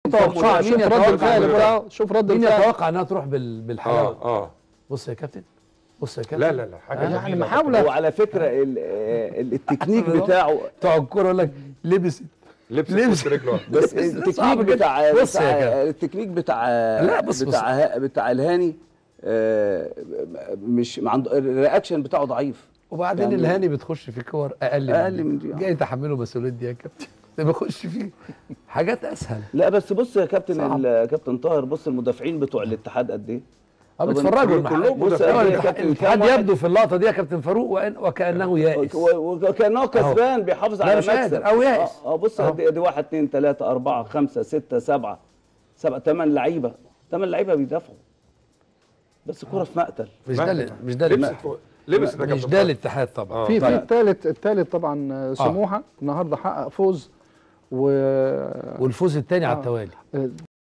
توقع مين شوف رد يتوقع الفعل مين- بتاعه شوف رد مين الفعل يتوقع انها تروح بال- بالحلاوه اه اه بص يا كابتن بص يا كابتن لا لا لا حاجه آه. يعني جميلة. محاولة وعلى فكره ال- آه، التكنيك بتاعه بتوع الكوره يقول لك لبست لبس لبس. لبس رجله بس صعب التكنيك جدا. بتاع بص يا بتاع كابتن. التكنيك بتاع لا، بص- بتاع ها- بتاع الهاني آه، مش ما عنده الرياكشن بتاعه ضعيف وبعدين يعني- الهاني بتخش في كور اقل أقل من دي، آه. جاي تحمله مسؤوليه دي يا كابتن ده بيخش فيه حاجات اسهل لا بس بص يا كابتن صعب. ال- كابتن طاهر بص المدافعين بتوع الاتحاد قد ايه اه طب بيتفرجوا كلهم المحل بص بص يا الاتحاد كابتن، الاتحاد كام واحد- يبدو في اللقطه دي يا كابتن فاروق وإن- وكانه يائس و- وكانه كسبان بيحافظ لا، على مش مكسب قادر، أو يائس. اه آه، بص أهو. دي, دي واحد اتنين تلاته اربعه خمسه سته سبعه سبعه ثمان لعيبه ثمان لعيبه بيدافعوا بس كرة في مقتل مش ده اللي- مش ده اللي- لبست فوق- لبست يا مش كابتن ده طارق. الاتحاد طبعا آه. في في طيب. الثالث الثالث طبعا آه، سموحه النهارده حقق فوز و والفوز الثاني على آه. التوالي آه،